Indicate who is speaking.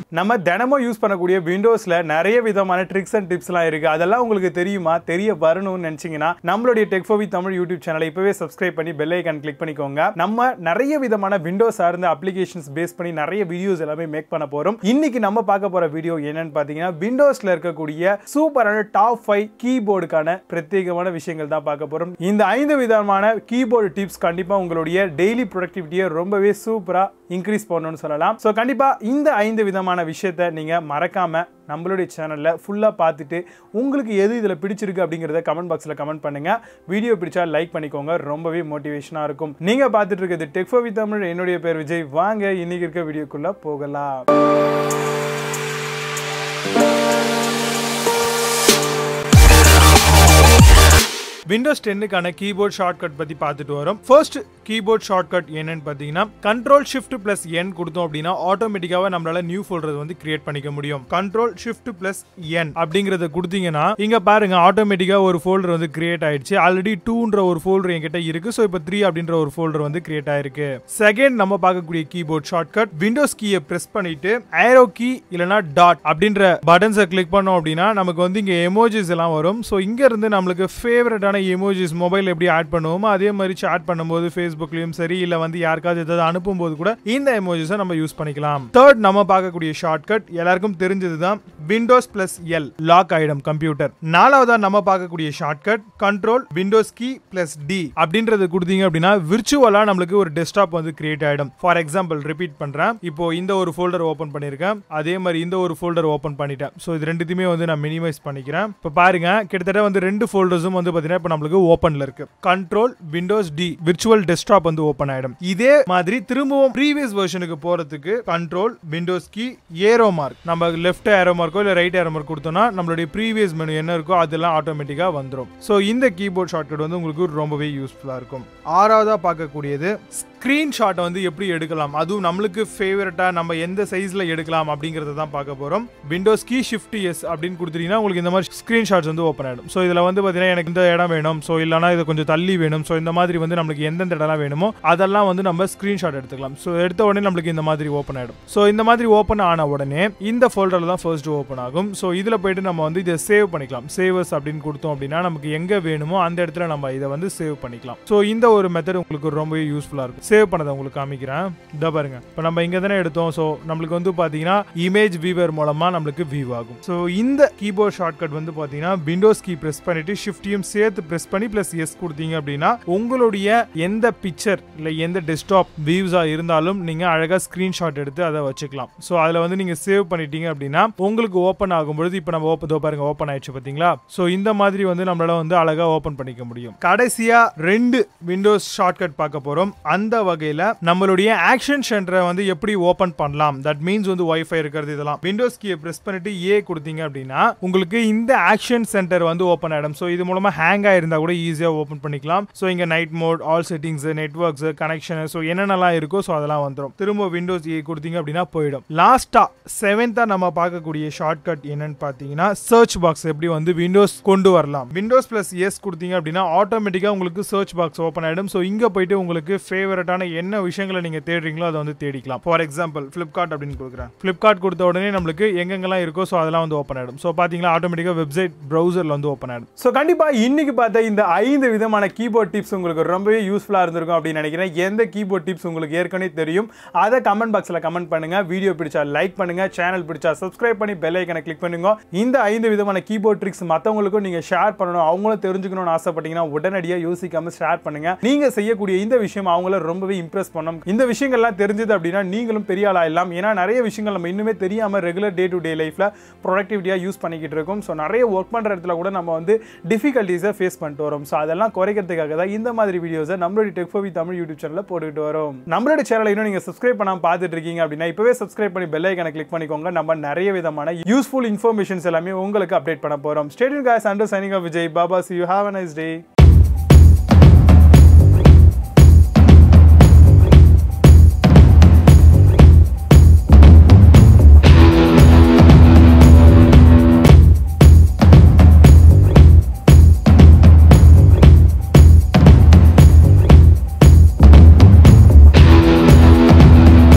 Speaker 1: நம்ம தினமும் யூஸ் பண்ணக்கூடிய விண்டோஸ்ல நிறைய விதமான ட்ரிக்ஸ் அண்ட் டிப்ஸ்லாம் இருக்கு அதெல்லாம் உங்களுக்கு தெரியுமா தெரிய வரணும்னு நினைச்சீங்கன்னா நம்மளுடைய டெக்ஃபோவி தமிழ் யூடியூப் சேனலை இப்பவே சப்ஸ்கிரைப் பண்ணி பெல் ஐக்கான் கிளிக் பண்ணிக்கோங்க நம்ம நிறைய விதமான விண்டோஸ் சார்ந்த அப்ளிகேஷன்ஸ் பேஸ் பண்ணி நிறைய வீடியோஸ் எல்லாமே மேக் பண்ண போறோம் இன்னைக்கு நம்ம பார்க்க போற வீடியோ என்னன்னு பாத்தீங்கன்னா விண்டோஸ்ல இருக்கக்கூடிய சூப்பரான டாப் ஃபைவ் கீபோர்டுக்கான பிரத்யேகமான விஷயங்கள் தான் பார்க்க போறோம் இந்த ஐந்து விதமான கீபோர்டு டிப்ஸ் கண்டிப்பா உங்களுடைய டெய்லி ப்ரொடக்டிவிட்டியை ரொம்பவே சூப்பரா இன்க்ரீஸ் பண்ணணும்னு சொல்லலாம் ஸோ கண்டிப்பா இந்த ஐந்து விதமான விஷயத்த நீங்க மறக்காம நம்மளுடைய சேனல்ல ஃபுல்லா பார்த்துட்டு உங்களுக்கு எது இதுல பிடிச்சிருக்கு அப்படிங்கறத கமெண்ட் பாக்ஸ்ல கமெண்ட் பண்ணுங்க வீடியோ பிடிச்சா லைக் பண்ணிக்கோங்க ரொம்பவே மோட்டிவேஷனா இருக்கும் நீங்க பார்த்துட்டு இருக்கிறது டெக்ஃபோ வித் தமிழ் என்னுடைய பேர் விஜய் வாங்க இன்னைக்கு இருக்க வீடியோக்குள்ள போகலாம் விண்டோஸ் டென்னுக்கான கீபோர்ட் ஷார்ட்கட் பத்தி பார்த்துட்டு வரோம் ஃபர்ஸ்ட் கீபோர்ட் ஷார்ட்கட் என்னன்னு பார்த்தீங்கன்னா கண்ட்ரோல் ஷிஃப்ட் பிளஸ் என் கொடுத்தோம் அப்படின்னா ஆட்டோமேட்டிக்காவே நம்மளால நியூ ஃபோல்டர் வந்து கிரியேட் பண்ணிக்க முடியும் கண்ட்ரோல் ஷிஃப்ட் பிளஸ் என் அப்படிங்கறத கொடுத்தீங்கன்னா இங்க பாருங்க ஆட்டோமேட்டிக்கா ஒரு ஃபோல்டர் வந்து கிரியேட் ஆயிடுச்சு ஆல்ரெடி டூன்ற ஒரு ஃபோல்டர் என்கிட்ட இருக்கு ஸோ இப்போ த்ரீ அப்படின்ற ஒரு ஃபோல்டர் வந்து கிரியேட் ஆயிருக்கு செகண்ட் நம்ம பார்க்கக்கூடிய கீபோர்ட் ஷார்ட்கட் விண்டோஸ் கீயை பிரஸ் பண்ணிட்டு ஏரோ கீ இல்லனா டாட் அப்படின்ற பட்டன்ஸை கிளிக் பண்ணோம் அப்படின்னா நமக்கு வந்து இங்க எமோஜிஸ் எல்லாம் வரும் ஸோ இங்க இருந்து நம்மளுக்கு ஃபேவரட்டான எமோஜிஸ் மொபைல் எப்படி ஆட் பண்ணுவோமோ அதே மாதிரி சாட் பண்ணும்போது ஃபேஸ்புக்லயும் சரி இல்ல வந்து யாருக்காவது ஏதாவது அனுப்பும்போது கூட இந்த எமோஜிஸை நம்ம யூஸ் பண்ணிக்கலாம் தேர்ட் நம்ம பார்க்கக்கூடிய ஷார்ட்கட் எல்லாருக்கும் தெரிஞ்சதுதான் விண்டோஸ் பிளஸ் எல் லாக் ஆயிடும் கம்ப்யூட்டர் நாலாவதா நம்ம பார்க்கக்கூடிய shortcut control windows key plus D அப்படின்றது கொடுத்தீங்க அப்படின்னா விர்ச்சுவலா நம்மளுக்கு ஒரு டெஸ்க்டாப் வந்து கிரியேட் ஆயிடும் ஃபார் எக்ஸாம்பிள் ரிப்பீட் பண்றேன் இப்போ இந்த ஒரு ஃபோல்டர் ஓபன் பண்ணிருக்கேன் அதே மாதிரி இந்த ஒரு ஃபோல்டர் ஓபன் பண்ணிட்டேன் ஸோ இது ரெண்டுத்தையுமே வந்து நான் மினிமைஸ் பண்ணிக்கிறேன் இப்போ பாருங்க கிட்டத்தட்ட வந்து ரெண்டு ஃபோல்டர்ஸும் வந்து பார்த்தீங்கன்னா இப்போ நம்மளுக்கு ஓப்பன்ல இருக்கு control windows D virtual desktop வந்து ஓப்பன் ஆயிடும் இதே மாதிரி திரும்பவும் ப்ரீவியஸ் வெர்ஷனுக்கு போறதுக்கு control windows key arrow mark நம்ம லெஃப்ட் ஏரோ மார்க்கோ இல்ல ரைட் ஏரோ மார்க் கொடுத்தோம்னா நம்மளுடைய ப்ரீவியஸ் மெனு என்ன இருக்கோ அதெல்லாம் ஆட்டோமேட்டிக்கா வந்துடும் ஸோ இந்த கீபோர்ட் ஷார்ட்கட் வந்து உங்களுக்கு ரொம்பவே யூஸ்ஃபுல்லா இருக்கும் ஆறாவதா பார்க்கக்கூடியது ஸ்கிரீன் ஷாட்டை வந்து எப்படி எடுக்கலாம் அதுவும் நம்மளுக்கு ஃபேவரட்டா நம்ம எந்த சைஸ்ல எடுக்கலாம் அப்படிங்கறத தான் பார்க்க போறோம் விண்டோஸ் கீ ஷிஃப்ட் எஸ் அப்படின்னு கொடுத்துட்டீங்கன்னா உங்களுக்கு இந்த மாதிரி ஸ்கிரீன் ஷாட்ஸ் வந்து ஓப்பன் ஆயிடும் ஸோ இதுல வந்து பாத்தீங்கன்னா எனக்கு இந்த இடம் வேணும் ஸோ இல்லைனா இது கொஞ்சம் தள்ளி வேணும் ஸோ இந்த மாதிரி வந்து நம்மளுக்கு எந்தெந்த இடம்லாம் வேணுமோ அதெல்லாம் வந்து நம்ம ஸ்கிரீன்ஷாட் எடுத்துக்கலாம் ஸோ எடுத்த உடனே நம்மளுக்கு இந்த மாதிரி ஓப்பன் ஆயிடும் ஸோ இந்த மாதிரி ஓப்பன் ஆன உடனே இந்த ஃபோல்டரில் தான் ஃபர்ஸ்ட் ஓப்பன் ஆகும் ஸோ இதில் போயிட்டு நம்ம வந்து இதை சேவ் பண்ணிக்கலாம் சேவர்ஸ் அப்படின்னு கொடுத்தோம் அப்படின்னா நமக்கு எங்கே வேணுமோ அந்த இடத்துல நம்ம இதை வந்து சேவ் பண்ணிக்கலாம் ஸோ இந்த ஒரு மெத்தட் உங்களுக்கு ரொம்பவே யூஸ்ஃபுல்லாக இருக்கும் சேவ் பண்ணதை உங்களுக்கு காமிக்கிறேன் இதை பாருங்க இப்போ நம்ம இங்கே தானே எடுத்தோம் ஸோ நம்மளுக்கு வந்து பார்த்தீங்கன்னா இமேஜ் வீவர் மூலமாக நம்மளுக்கு வியூ ஆகும் ஸோ இந்த கீபோர்ட் ஷார்ட்கட் வந்து பார்த்தீங்கன்னா விண்டோஸ் கீ ப்ரெஸ் பண்ணிட்டு ஷிஃப்டையும் சேர்த்து ப்ரெஸ் பண்ணி ப்ளஸ் எஸ் கொடுத்தீங்க அப்படின்னா உங்களுடைய எந்த பிக்சர் இல்லை எந்த டெஸ்க்டாப் வியூஸா இருந்தாலும் நீங்க அழகா ஸ்கிரீன்ஷாட் எடுத்து அதை வச்சுக்கலாம் ஸோ அதில் வந்து நீங்க சேவ் பண்ணிட்டீங்க அப்படின்னா உங்களுக்கு ஓப்பன் ஆகும்பொழுது இப்போ நம்ம ஓப்பன் பாருங்க ஓப்பன் ஆயிடுச்சு பார்த்தீங்களா ஸோ இந்த மாதிரி வந்து நம்மளால வந்து அழகா ஓப்பன் பண்ணிக்க முடியும் கடைசியா ரெண்டு விண்டோஸ் ஷார்ட்கட் பார்க்க போறோம் அந்த வகையில நம்மளுடைய ஆக்ஷன் சென்டரை வந்து எப்படி ஓப்பன் பண்ணலாம் தட் மீன்ஸ் வந்து ஒய்ஃபை இருக்கிறது இதெல்லாம் விண்டோஸ் கீயை பிரஸ் பண்ணிட்டு ஏ கொடுத்தீங்க அப்படின்னா உங்களுக்கு இந்த ஆக்ஷன் சென்டர் வந்து ஓப்பன் ஆயிடும் ஸோ இது மூலமா ஹேங் ஆயிருந்தா கூட ஈஸியா ஓப்பன் பண்ணிக்கலாம் ஸோ இங்க night mode all settings networks connection so என்னென்னலாம் இருக்கோ ஸோ அதெல்லாம் வந்துடும் திரும்ப விண்டோஸ் ஏ கொடுத்தீங்க அப்படின்னா போயிடும் லாஸ்டா செவன்த்தா நம்ம பார்க்கக்கூடிய ஷார்ட்கட் என்னன்னு பார்த்தீங்கன்னா சர்ச் பாக்ஸ் எப்படி வந்து விண்டோஸ் கொண்டு வரலாம் விண்டோஸ் பிளஸ் எஸ் கொடுத்தீங்க அப்படின்னா ஆட்டோமேட்டிக்காக உங்களுக்கு சர்ச் பாக்ஸ் ஓப்பன் ஆயிடும் ஸோ இங்கே போயிட்டு உங்களுக்கு ஃபேவரட்டான என்ன விஷயங்களை நீங்கள் தேடுறீங்களோ அதை வந்து தேடிக்கலாம் ஃபார் எக்ஸாம்பிள் ஃப்ளிப்கார்ட் அப்படின்னு கொடுக்குறேன் ஃப்ளிப்கார்ட் கொடுத்த உடனே நம்மளுக்கு எங்கெங்கெல்லாம் இருக்கோ ஸோ அதெல்லாம் வந்து ஓப்பன் ஆயிடும் ஸோ பார்த்தீங்களா ஆட்டோமேட்டிக்காக வெப்சைட் ப்ரௌசரில் வந்து ஓப்பன் ஆயிடும் ஸோ கண்டிப்பாக இன்னைக்கு பார்த்த இந்த ஐந்து விதமான கீபோர்ட் டிப்ஸ் உங்களுக்கு ரொம்பவே யூஸ்ஃபுல்லாக இருந்திருக்கும் அப்படின்னு நினைக்கிறேன் எந்த கீபோர்ட் டிப்ஸ் உங்களுக்கு ஏற்கனவே தெரியும் அதை கமெண்ட் பாக்ஸில் கமெண்ட் பண்ணுங்க வீடியோ பிடிச்சா லைக் பண்ணுங்க சேனல் பிடிச்சா சப்ஸ்கிரைப் பண்ணி பெல் ஐக்கனை கிளிக் பண்ணுங்க இந்த ஐந்து விதமான கீபோர்ட் ட்ரிக்ஸ் மற்றவங்களுக்கும் நீங்க ஷேர் பண்ணணும் அவங்களும் தெரிஞ்சுக்கணும்னு ஆசைப்பட்டீங்கன்னா உடனடியாக யோசிக்காம ஷேர் பண்ணுங்க நீங்க செய்யக்கூடிய இந்த விஷயம் அவங்கள ரொம்பவே இம்ப்ரெஸ் பண்ணும் இந்த விஷயங்கள்லாம் தெரிஞ்சது அப்படின்னா நீங்களும் பெரிய ஆளாயிடலாம் ஏன்னா நிறைய விஷயங்கள் நம்ம இன்னுமே தெரியாம ரெகுலர் டே டு டே லைஃப்ல ப்ரொடக்டிவிட்டியா யூஸ் பண்ணிக்கிட்டு இருக்கோம் ஸோ நிறைய ஒர்க் பண்ற இடத்துல கூட நம்ம வந்து டிஃபிகல்ட்டிஸை ஃபேஸ் பண்ணிட்டு வரோம் ஸோ அதெல்லாம் குறைக்கிறதுக்காக தான் இந்த மாதிரி வீடியோஸை நம்மளுடைய டெக்ஃபோவி தமிழ் யூடியூப் சேனலில் போட்டுக்கிட்டு வரோம் நம்மளோட சேனலை இன்னும் நீங்க சப்ஸ்கிரைப் பண்ணாம பார்த்துட்டு இருக்கீங்க அப்படின்னா இப்பவே சப்ஸ்கிரைப் பண்ணி பெல் ஐக்கனை கிளிக் பண்ணிக்கோங்க நம்ம நிறைய விதமான யூஸ்ஃபுல் இன்ஃபர்மேஷன்ஸ் எல்லாமே உங்களுக்கு அப்டேட் பண்ண போறோம் stadium guys under signing off Vijay Baba see you have a nice day